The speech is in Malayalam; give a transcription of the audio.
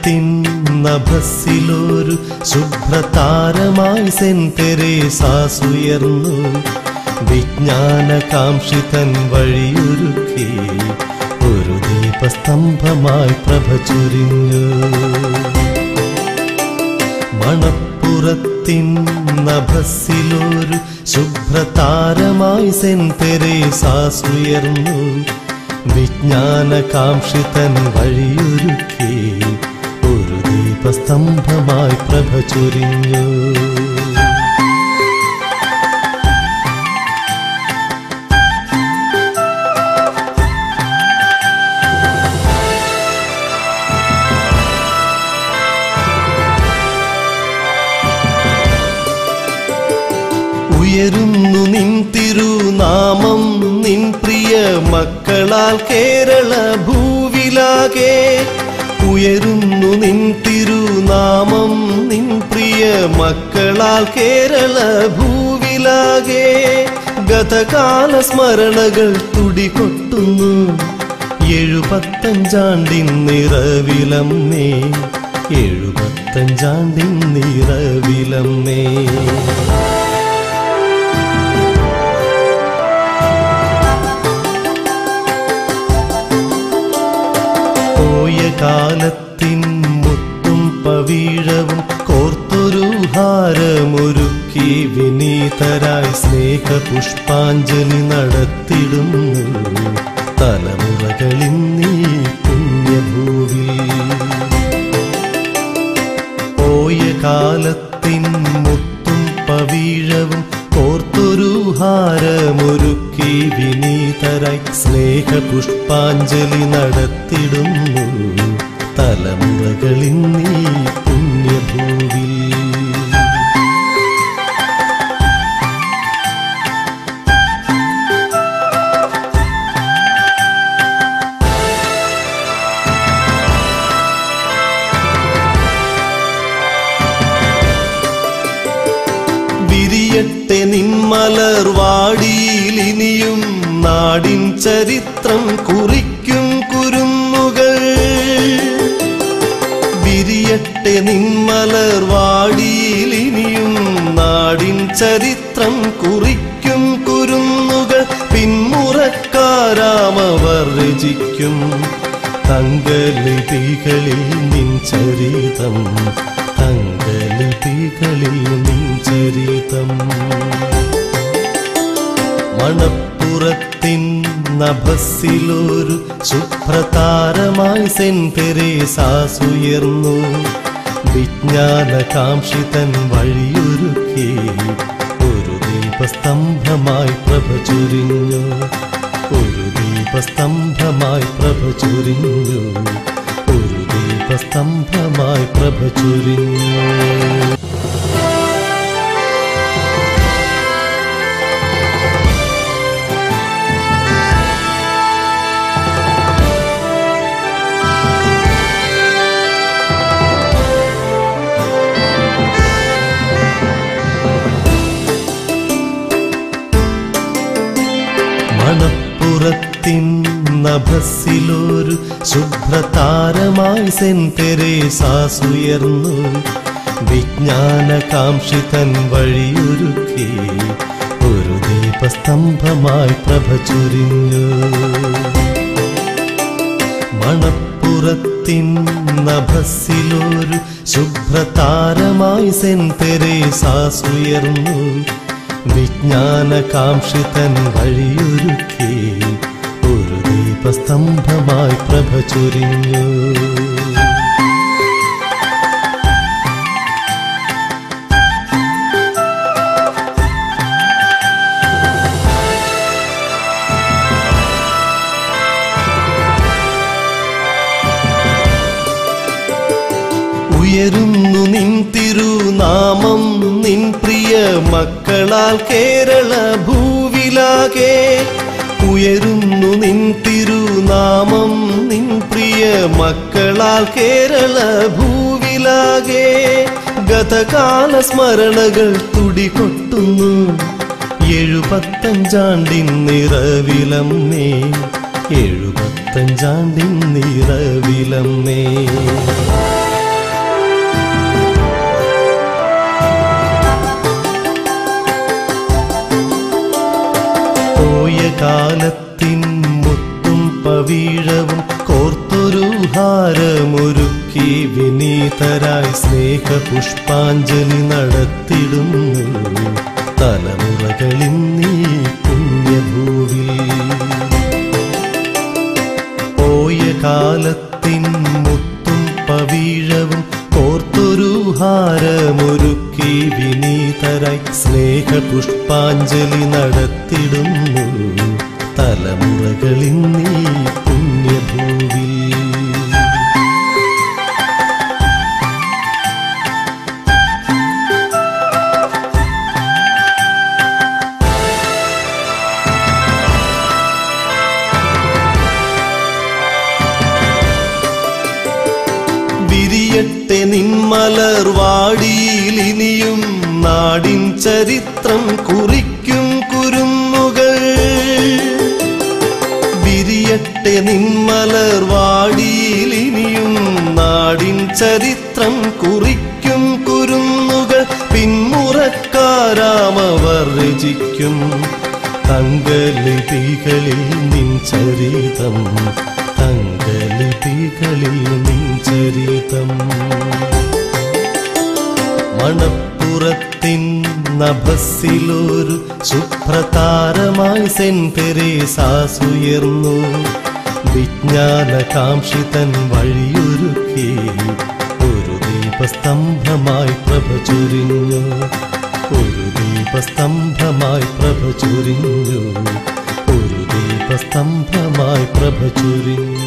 മണപ്പുറത്തിൻ നഭസിലൊരു ശുഭ്രതാരമായി സെൻ തെരേസാസുയർന്നു വിജ്ഞാനകാംക്ഷിതൻ വഴിയൊരുക്കി ഒരു ദീപസ്തംഭമായി പ്രഭ ചുരിഞ്ഞു മണപ്പുറത്തിൻ നഭസിലൊരു ശുഭ്രതാരമായി സെൻ തെരേസാസുയർന്നു വിജ്ഞാനകാംക്ഷിതൻ വഴിയൊരുക്കി ഒരു ദീപസ്തംഭമായി പ്രഭ ചൊരിഞ്ഞു ഉയരുന്നു നിൻ തിരുനാമം നിൻ പ്രിയ മക്കളാൽ കേരള ഭൂവിലാകെ ഉയരുന്നു നിൻ തിരുനാമം നിൻ പ്രിയ മക്കളാൽ കേരള ഭൂവിലാകെ ഗതകാല സ്മരണകൾ തുടികൊട്ടുന്നു എഴുപത്തഞ്ചാണ്ടിൻ നിറവിലമ്മേ എഴുപത്തഞ്ചാണ്ടിൻ നിറവിലമ്മേ പോയ കാലത്തിൻ മുത്തും പവീഴവും കോർത്തൊരു ഹാരമൊരുക്കി വിനീതരായി സ്നേഹ പുഷ്പാഞ്ജലി നടത്തിടുന്നു തലമുറകളിൽ നീ പുണ്യഭൂവിൽ പോയ കാലത്തിൻ മുത്തും പവീഴവും കോർത്തൊരു ഹാരമൊരുക്കി വിനീതരായി സ്നേഹ പുഷ്പാഞ്ജലി നടത്തിടുന്നു തലമുറകളിൽ നീ പുണ്യഭൂവിൽ വിരിയട്ടെ നിന്മലർ വാടിയിൽ ഇനിയും നാടിൻ ചരിത്രം കുറിക്കും കുരുന്നുകൾ വിരിയട്ടെ നിന്മലർ വാടിയിൽ ഇനിയും നാടിൻ ചരിത്രം കുറിക്കും കുരുന്നുകൾ പിന്മുറക്കാരാമവർ രചിക്കും തങ്കലിപികളിൽ നിൻ ചരിതം തങ്കലിപികളിൽ നിൻ ചരിതം മണപ്പുറത്തിൻ നഭസിലൊരു ശുഭ്രതാരമായി സെൻ തെരേസാസുയർന്നു വിജ്ഞാനകാംക്ഷിതൻ വഴിയൊരുക്കി ഒരു ദീപസ്തംഭമായി പ്രഭ ചുരിഞ്ഞു ഒരു ദീപസ്തംഭമായി പ്രഭ ചുരിഞ്ഞു ഒരു ദീപസ്തംഭമായി പ്രഭ ചുരിഞ്ഞു മണപ്പുറത്തിൻ നഭസിലൊരു ശുഭ്രതാരമായി സെൻ തെരേസാസുയർന്നു വിജ്ഞാനകാംക്ഷിതൻ വഴിയൊരുക്കി ഒരു ദീപസ്തംഭമായി പ്രഭ ചുരിഞ്ഞു മണപ്പുറത്തിൻ നഭസിലൊരു ശുഭ്രതാരമായി സെൻ തെരേസാസുയർന്നു വിജ്ഞാനകാംക്ഷിതൻ വഴിയൊരുക്കി ഒരു ദീപസ്തംഭമായി പ്രഭ ചൊരിഞ്ഞു ഉയരുന്നു നിൻ തിരുനാമം നിൻ പ്രിയ മക്കളാൽ കേരള ഭൂവിലാകെ ഉയരുന്നു നിൻ തിരുനാമം നിൻ പ്രിയ മക്കളാൽ കേരള ഭൂവിലാകെ ഗതകാല സ്മരണകൾ തുടികൊട്ടുന്നു എഴുപത്തഞ്ചാണ്ടിൻ നിറവിലമ്മേ എഴുപത്തഞ്ചാണ്ടിൻ നിറവിലമ്മേ പോയ കാലത്തിൻ മുത്തും പവീഴവും കോർത്തൊരു ഹാരമൊരുക്കി വിനീതരായി സ്നേഹ പുഷ്പാഞ്ജലി നടത്തിടുന്നു തലമുറകളിൽ നീ പുണ്യഭൂവിൽ പോയ കാലത്തിൻ മുത്തും പവീഴവും കോർത്തൊരു ഹാരമൊരുക്കി വിനീതരായി സ്നേഹ പുഷ്പാഞ്ജലി നടത്തിടുന്നു തലമുറകളിൽ നീ പുണ്യഭൂവിൽ വിരിയട്ടെ നിന്മലർ വാടിയിൽ ഇനിയും നാടിൻ ചരിത്രം കുറിക്കും കുരുന്നുകൾ വിരിയട്ടെ നിന്മലർ വാടിയിൽ ഇനിയും നാടിൻ ചരിത്രം കുറിക്കും കുരുന്നുകൾ പിന്മുറക്കാരാമവർ രചിക്കും തങ്കലിപികളിൽ നിൻ ചരിതം തങ്കലിപികളിൽ നിൻ ചരിതം മണപ്പുറത്തിൻ നഭസിലൊരു സുപ്രതാരമായി സെൻ തെരേസാസുയർന്നു വിജ്ഞാനകാംക്ഷിതൻ വഴിയൊരുക്കി ഒരു ദീപസ്തംഭമായി പ്രഭ ചൊരിഞ്ഞു ഒരു ദീപസ്തംഭമായി പ്രഭ ചൊരിഞ്ഞു ഒരു ദീപസ്തംഭമായി പ്രഭ ചൊരിഞ്ഞു